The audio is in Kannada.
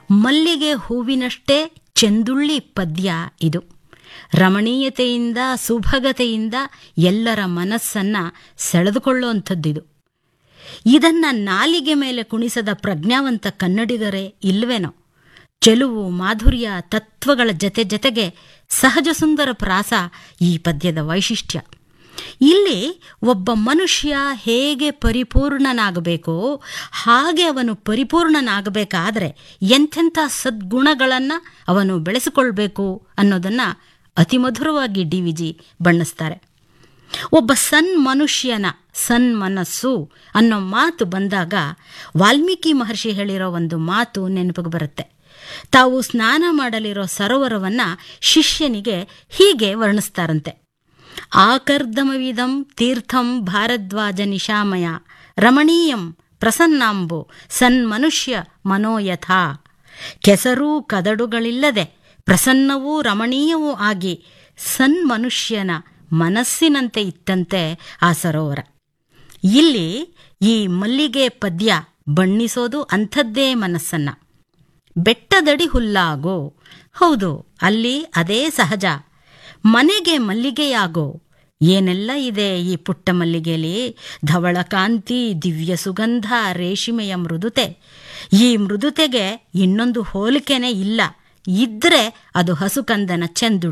ಮಲ್ಲಿಗೆ ಹೂವಿನಷ್ಟೇ ಚೆಂದುಳ್ಳಿ ಪದ್ಯ ಇದು ರಮಣೀಯತೆಯಿಂದ ಸುಭಗತೆಯಿಂದ ಎಲ್ಲರ ಮನಸ್ಸನ್ನ ಸೆಳೆದುಕೊಳ್ಳುವಂಥದ್ದಿದು ಇದನ್ನ ನಾಲಿಗೆ ಮೇಲೆ ಕುಣಿಸದ ಪ್ರಜ್ಞಾವಂತ ಕನ್ನಡಿಗರೇ ಇಲ್ವೇನೋ ಚೆಲುವು ಮಾಧುರ್ಯ ತತ್ವಗಳ ಜತೆ ಜತೆಗೆ ಸಹಜ ಸುಂದರ ಪ್ರಾಸ ಈ ಪದ್ಯದ ವೈಶಿಷ್ಟ್ಯ ಇಲ್ಲಿ ಒಬ್ಬ ಮನುಷ್ಯ ಹೇಗೆ ಪರಿಪೂರ್ಣನಾಗಬೇಕೋ ಹಾಗೆ ಅವನು ಪರಿಪೂರ್ಣನಾಗಬೇಕಾದ್ರೆ ಎಂಥೆಂಥ ಸದ್ಗುಣಗಳನ್ನು ಅವನು ಬೆಳೆಸಿಕೊಳ್ಬೇಕು ಅನ್ನೋದನ್ನು ಅತಿಮಧುರವಾಗಿ ಡಿ ವಿ ಜಿ ಬಣ್ಣಿಸ್ತಾರೆ ಒಬ್ಬ ಸನ್ ಮನುಷ್ಯನ ಸನ್ ಮನಸ್ಸು ಅನ್ನೋ ಮಾತು ಬಂದಾಗ ವಾಲ್ಮೀಕಿ ಮಹರ್ಷಿ ಹೇಳಿರೋ ಒಂದು ಮಾತು ನೆನಪಿಗೆ ಬರುತ್ತೆ ತಾವು ಸ್ನಾನ ಮಾಡಲಿರೋ ಸರೋವರವನ್ನ ಶಿಷ್ಯನಿಗೆ ಹೀಗೆ ವರ್ಣಿಸ್ತಾರಂತೆ ಆಕರ್ದಮವಿದಂ ತೀರ್ಥಂ ಭಾರದ್ವಾಜ ನಿಶಾಮಯ ರಮಣೀಯಂ ಪ್ರಸನ್ನಾಂಬು ಸನ್ಮನುಷ್ಯ ಮನೋಯಥಾ ಕೆಸರೂ ಕದಡುಗಳಿಲ್ಲದೆ ಪ್ರಸನ್ನವೂ ರಮಣೀಯವೂ ಆಗಿ ಸನ್ಮನುಷ್ಯನ ಮನಸ್ಸಿನಂತೆ ಇತ್ತಂತೆ ಆ ಸರೋವರ ಇಲ್ಲಿ ಈ ಮಲ್ಲಿಗೆ ಪದ್ಯ ಬಣ್ಣಿಸೋದು ಅಂಥದ್ದೇ ಮನಸ್ಸನ್ನ ಬೆಟ್ಟದಡಿ ಹುಲ್ಲಾಗೋ ಹೌದು ಅಲ್ಲಿ ಅದೇ ಸಹಜ ಮನೆಗೆ ಮಲ್ಲಿಗೆಯಾಗೋ ಏನೆಲ್ಲ ಇದೆ ಈ ಪುಟ್ಟ ಮಲ್ಲಿಗೆಯಲ್ಲಿ ಧವಳ ಕಾಂತಿ ದಿವ್ಯ ಸುಗಂಧ ರೇಷ್ಮೆಯ ಮೃದುತೆ ಈ ಮೃದುತೆಗೆ ಇನ್ನೊಂದು ಹೋಲಿಕೆನೇ ಇಲ್ಲ ಇದ್ರೆ ಅದು ಹಸುಕಂದನ ಚೆಂದುಡು